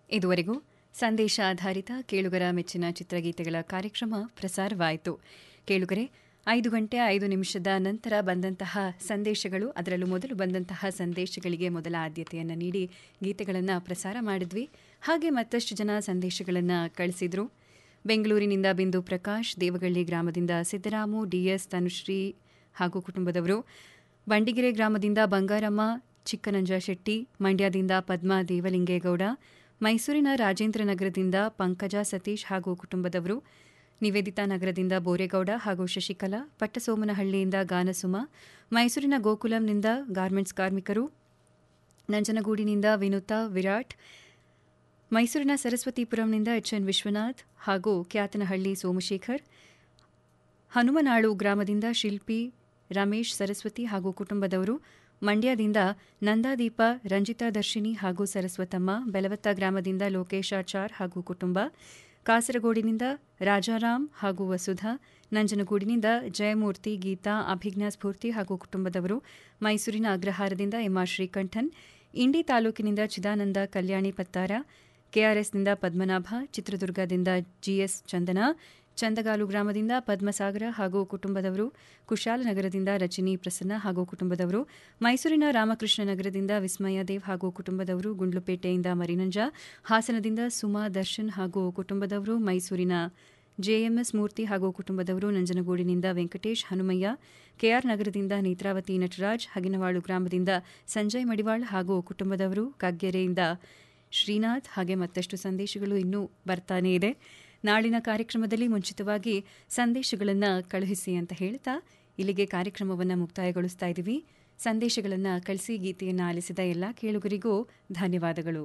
ಇದುವರೆಗೂ ಸಂದೇಶ ಆಧಾರಿತ ಕೇಳುಗರ ಮೆಚ್ಚಿನ ಚಿತ್ರಗೀತೆಗಳ ಕಾರ್ಯಕ್ರಮ ಪ್ರಸಾರವಾಯಿತು ಕೇಳುಗರೆ ಐದು ಗಂಟೆ ಐದು ನಿಮಿಷದ ನಂತರ ಬಂದಂತಹ ಸಂದೇಶಗಳು ಅದರಲ್ಲೂ ಮೊದಲು ಬಂದಂತಹ ಸಂದೇಶಗಳಿಗೆ ಮೊದಲ ಆದ್ಯತೆಯನ್ನು ನೀಡಿ ಗೀತೆಗಳನ್ನು ಪ್ರಸಾರ ಮಾಡಿದ್ವಿ ಹಾಗೆ ಮತ್ತಷ್ಟು ಜನ ಸಂದೇಶಗಳನ್ನು ಕಳಿಸಿದ್ರು ಬೆಂಗಳೂರಿನಿಂದ ಬಿಂದು ಪ್ರಕಾಶ್ ದೇವಗಳ್ಳಿ ಗ್ರಾಮದಿಂದ ಸಿದ್ದರಾಮು ಡಿಎಸ್ ತನುಶ್ರೀ ಹಾಗೂ ಕುಟುಂಬದವರು ಬಂಡಿಗೆರೆ ಗ್ರಾಮದಿಂದ ಬಂಗಾರಮ್ಮ ಚಿಕ್ಕನಂಜ ಶೆಟ್ಟಿ ಮಂಡ್ಯದಿಂದ ಪದ್ಮಾ ದೇವಲಿಂಗೇಗೌಡ ಮೈಸೂರಿನ ರಾಜೇಂದ್ರ ನಗರದಿಂದ ಪಂಕಜ ಸತೀಶ್ ಹಾಗೂ ಕುಟುಂಬದವರು ನಿವೇದಿತಾ ನಗರದಿಂದ ಬೋರೇಗೌಡ ಹಾಗೂ ಶಶಿಕಲಾ ಪಟ್ಟಸೋಮನಹಳ್ಳಿಯಿಂದ ಗಾನಸುಮ ಮೈಸೂರಿನ ಗೋಕುಲಂನಿಂದ ಗಾರ್ಮೆಂಟ್ಸ್ ಕಾರ್ಮಿಕರು ನಂಜನಗೂಡಿನಿಂದ ವಿನುತಾ ವಿರಾಟ್ ಮೈಸೂರಿನ ಸರಸ್ವತಿಪುರಂನಿಂದ ಎಚ್ ಎನ್ ವಿಶ್ವನಾಥ್ ಹಾಗೂ ಕ್ಯಾತನಹಳ್ಳಿ ಸೋಮಶೇಖರ್ ಹನುಮನಾಳು ಗ್ರಾಮದಿಂದ ಶಿಲ್ಪಿ ರಮೇಶ್ ಸರಸ್ವತಿ ಹಾಗೂ ಕುಟುಂಬದವರು ಮಂಡ್ಯದಿಂದ ನಂದಾದೀಪ ರಂಜಿತಾ ದರ್ಶಿನಿ ಹಾಗೂ ಸರಸ್ವತಮ್ಮ ಬೆಲವತ್ತ ಗ್ರಾಮದಿಂದ ಲೋಕೇಶಾಚಾರ್ ಹಾಗೂ ಕುಟುಂಬ ಕಾಸರಗೋಡಿನಿಂದ ರಾಜಾರಾಮ್ ಹಾಗೂ ವಸುಧಾ ನಂಜನಗೂಡಿನಿಂದ ಜಯಮೂರ್ತಿ ಗೀತಾ ಅಭಿಜ್ಞಾ ಸ್ಫೂರ್ತಿ ಹಾಗೂ ಕುಟುಂಬದವರು ಮೈಸೂರಿನ ಅಗ್ರಹಾರದಿಂದ ಎಂಆರ್ ಶ್ರೀಕಂಠನ್ ಇಂಡಿ ತಾಲೂಕಿನಿಂದ ಚಿದಾನಂದ ಕಲ್ಯಾಣಿ ಪತ್ತಾರ ಕೆಆರ್ಎಸ್ನಿಂದ ಪದ್ಮನಾಭ ಚಿತ್ರದುರ್ಗದಿಂದ ಜಿಎಸ್ ಚಂದನ ಚಂದಗಾಲು ಗ್ರಾಮದಿಂದ ಪದ್ಮಸಾಗರ ಹಾಗೂ ಕುಟುಂಬದವರು ಕುಶಾಲನಗರದಿಂದ ರಜನಿ ಪ್ರಸನ್ನ ಹಾಗೂ ಕುಟುಂಬದವರು ಮೈಸೂರಿನ ರಾಮಕೃಷ್ಣ ನಗರದಿಂದ ವಿಸ್ಮಯ ದೇವ್ ಹಾಗೂ ಕುಟುಂಬದವರು ಗುಂಡ್ಲುಪೇಟೆಯಿಂದ ಮರಿನಂಜ ಹಾಸನದಿಂದ ಸುಮಾ ದರ್ಶನ್ ಹಾಗೂ ಕುಟುಂಬದವರು ಮೈಸೂರಿನ ಜೆಎಂಎಸ್ ಮೂರ್ತಿ ಹಾಗೂ ಕುಟುಂಬದವರು ನಂಜನಗೂಡಿನಿಂದ ವೆಂಕಟೇಶ್ ಹನುಮಯ್ಯ ಕೆಆರ್ ನಗರದಿಂದ ನೇತ್ರಾವತಿ ನಟರಾಜ್ ಹಗಿನವಾಳು ಗ್ರಾಮದಿಂದ ಸಂಜಯ್ ಮಡಿವಾಳ್ ಹಾಗೂ ಕುಟುಂಬದವರು ಕಗ್ಗೆರೆಯಿಂದ ಶ್ರೀನಾಥ್ ಹಾಗೆ ಮತ್ತಷ್ಟು ಸಂದೇಶಗಳು ಇನ್ನೂ ಬರ್ತಾನೇ ಇದೆ ನಾಳಿನ ಕಾರ್ಯಕ್ರಮದಲ್ಲಿ ಮುಂಚಿತವಾಗಿ ಸಂದೇಶಗಳನ್ನು ಕಳುಹಿಸಿ ಅಂತ ಹೇಳ್ತಾ ಇಲ್ಲಿಗೆ ಕಾರ್ಯಕ್ರಮವನ್ನು ಮುಕ್ತಾಯಗೊಳಿಸ್ತಾ ಇದ್ದೀವಿ ಸಂದೇಶಗಳನ್ನು ಕಳಿಸಿ ಗೀತೆಯನ್ನು ಆಲಿಸಿದ ಎಲ್ಲ ಕೇಳುಗರಿಗೂ ಧನ್ಯವಾದಗಳು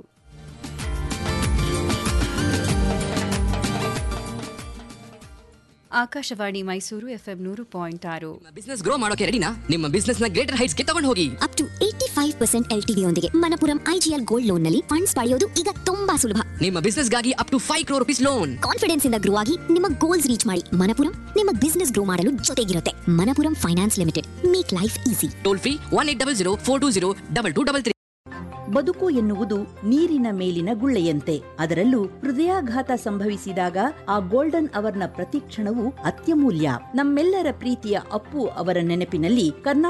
ಆಕಾಶವಾಣಿ ಮೈಸೂರು ಎಫ್ಎಂ ನೂರು ಪಾಯಿಂಟ್ ಆರು ಬಿಸ್ನೆಸ್ ಗ್ರೋ ಮಾಡೋಕೆ ರೆಡಿನಾ ನಿಮ್ಮ ಬಿಸ್ನೆಸ್ ನ ಗ್ರೇಟರ್ ಹೈಟ್ಸ್ ಗೆ ತಗೊಂಡು ಹೋಗಿ up to eighty five percent L ಯೊಂದಿಗೆ ಮನಪುರಂ ಐಜಿಎಲ್ ಗೋಲ್ಡ್ ಲೋನ್ ನಲ್ಲಿ ಫಂಡ್ಸ್ ಪಡೆಯೋದು ಈಗ ತುಂಬಾ ಸುಲಭ ನಿಮ್ಮ ಬಿಸ್ನೆಸ್ ಗಾಗಿ up to five crore rupees loan confidence ಇಂದ ಗ್ರೋ ಆಗಿ ನಿಮ್ಮ ಗೋಲ್ಸ್ ರೀಚ್ ಮಾಡಿ ಮನಪುರಂ ನಿಮ್ಮ ಬಿಸ್ನೆಸ್ ಗ್ರೋ ಮಾಡಲು ಜೊತೆಗಿರುತ್ತೆ Manappuram finance limited make life easy toll free one eight double zero four two zero double two double three ಬದುಕು ಎನ್ನುವುದು ನೀರಿನ ಮೇಲಿನ ಗುಳ್ಳೆಯಂತೆ ಅದರಲ್ಲೂ ಹೃದಯಾಘಾತ ಸಂಭವಿಸಿದಾಗ ಆ ಗೋಲ್ಡನ್ ಅವರ್ನ ಪ್ರತಿಕ್ಷಣವು ಅತ್ಯಮೂಲ್ಯ ನಮ್ಮೆಲ್ಲರ ಪ್ರೀತಿಯ ಅಪ್ಪು ಅವರ ನೆನಪಿನಲ್ಲಿ ಕರ್ನಾಟಕ